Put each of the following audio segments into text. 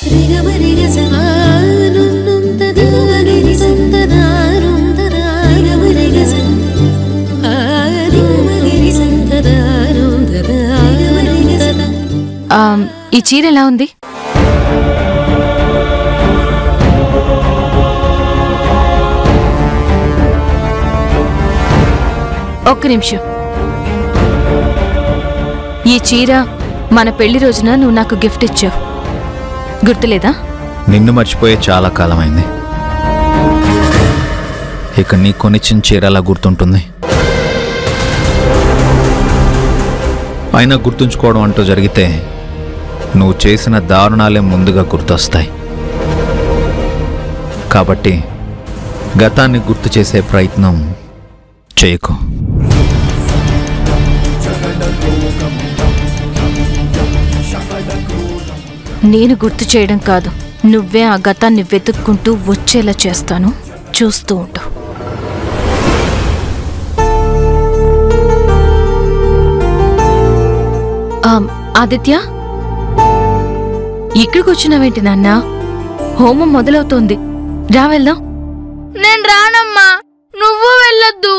ఆ, ఈ చీర ఎలా ఉంది ఒక్క నిమిషం ఈ చీర మన పెళ్లి రోజున నువ్వు నాకు గిఫ్ట్ ఇచ్చావు గుర్తులేదా నిన్ను మర్చిపోయే చాలా కాలమైంది ఇక నీ కొనిచ్చిన చీర అలా గుర్తుంటుంది అయినా గుర్తుంచుకోవడం అంటూ జరిగితే నువ్వు చేసిన దారుణాలే ముందుగా గుర్తొస్తాయి కాబట్టి గతాన్ని గుర్తు చేసే ప్రయత్నం చేయకు నేను గుర్తు చేయడం కాదు నువ్వే ఆ గతాన్ని వెతుక్కుంటూ వచ్చేలా చేస్తాను చూస్తూ ఉండు ఆమ్, ఆదిత్య ఇక్కడికి వచ్చినావేంటి నాన్న హోమం మొదలవుతోంది రా వెళ్దాం నేను రానమ్మా నువ్వు వెళ్ళొద్దు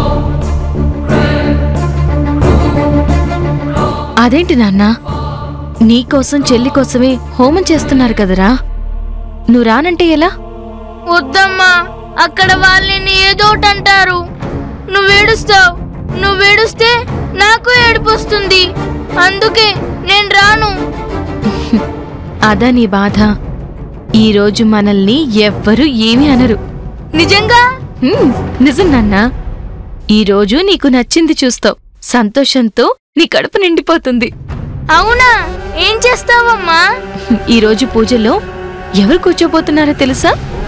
అదేంటి నాన్న నీకోసం చెల్లి కోసమే హోమం చేస్తున్నారు కదరా నువ్వు రానంటే ఎలా వద్దమ్మా అక్కడ వాళ్ళని ఏదో ఒకటి అంటారు నువ్వు ఏడుస్తావు నువ్వు ఏడుస్తే నాకు ఏడుపు వస్తుంది అందుకే నేను రాను అదా నీ బాధ ఈరోజు మనల్ని ఎవ్వరూ ఏమీ అనరు నిజంగా హ్మ్, నిజం నాన్న ఈరోజు నీకు నచ్చింది చూస్తావు సంతోషంతో నీ కడుపు నిండిపోతుంది అవునా ఏం చేస్తావమ్మా ఈరోజు పూజలో ఎవరు కూర్చోబోతున్నారో తెలుసా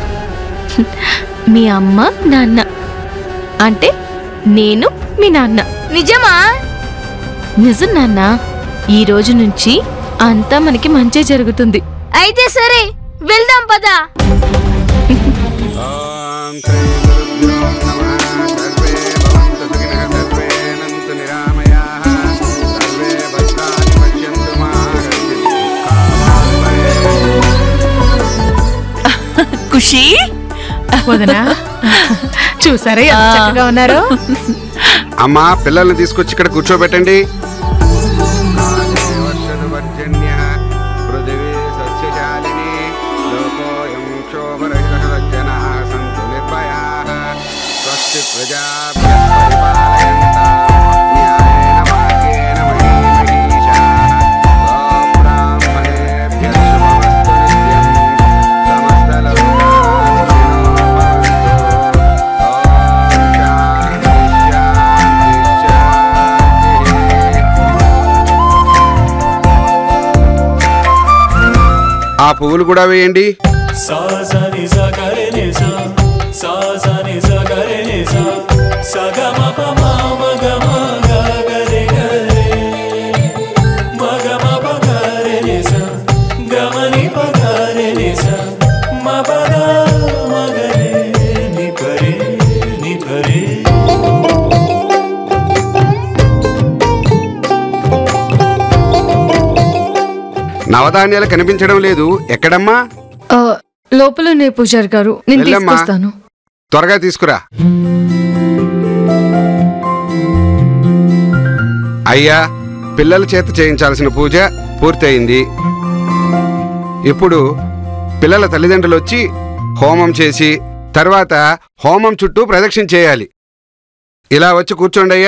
మీ అమ్మ నాన్న అంటే నేను మీ నాన్న నిజమా నిజం నాన్న ఈ రోజు నుంచి అంతా మనకి మంచే జరుగుతుంది అయితే సరే వెళ్దాం పదా ఓం శ్రీ గురుభ్యో నమః సర్వే భవంతు సుఖినః సర్వే నంతు నిరామయాః సర్వే భద్రాణి పశ్యంతు మా ఖుషి వదనా చూసారా ఎంత చక్కగా ఉన్నారు అమ్మా పిల్లల్ని తీసుకొచ్చి ఇక్కడ కూర్చోబెట్టండి వర్షనువర్జన్య పృథివీ సస్యశాలిని లోకోయం క్షోభరహితः సజ్జనాः సంతు నిర్భయాः స్వస్తి ప్రజాభ్యः పరిపాలయంతాం న్యాయేన మార్గేణ మహీమహీషాः గోబ్రాహ్మణేభ్యः శుభమస్తు నిత్యం సమస్తలోకాభినో భవంతు ఓం శాంతి శాంతి శాంతి ఆ పువ్వులు కూడా వేయండి सा सा नि सा गा रे नि सा सा सा नि सा गा रे नि सा सा गा ma pa ma ma ga ma ga ga re ga re ma ga ma pa ga re ni sa ga ma ni pa ga re ni sa ma pa ga ma ga re ni pa re ni pa re నవధాన్యాలు కనిపించడం లేదు ఎక్కడమ్మా లోపలనే పూజారి గారు నేను వెళ్ళమ్మా. తీసుకొస్తాను త్వరగా తీసుకురా అయ్యా పిల్లల చేత చేయించాల్సిన పూజ పూర్తయింది ఇప్పుడు పిల్లల తల్లిదండ్రులు వచ్చి హోమం చేసి తర్వాత హోమం చుట్టూ ప్రదక్షిణ చేయాలి ఇలా వచ్చి కూర్చోండి అయ్యా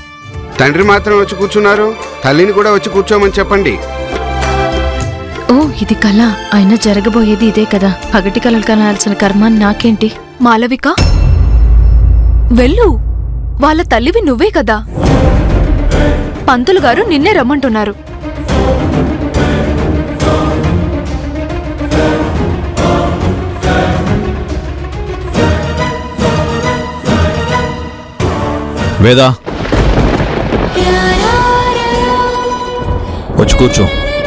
తండ్రి మాత్రం వచ్చి కూర్చున్నారు తల్లిని కూడా వచ్చి కూర్చోమని చెప్పండి ఓ ఇది కళ అయినా జరగబోయేది ఇదే కదా పగటి కళలు కనాల్సిన కర్మ నాకేంటి మాలవిక వెళ్ళు వాళ్ళ తల్లివి నువ్వే కదా పంతులు గారు నిన్నే రమ్మంటున్నారు వేదా వచ్చి కూర్చో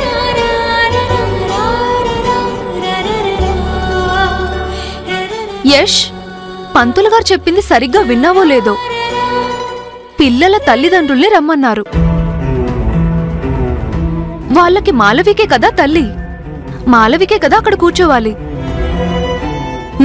యష్ పంతులు గారు చెప్పింది సరిగ్గా విన్నావో లేదో పిల్లల తల్లిదండ్రుల్ని రమ్మన్నారు వాళ్ళకి మాలవికే కదా తల్లి మాలవికే కదా అక్కడ కూర్చోవాలి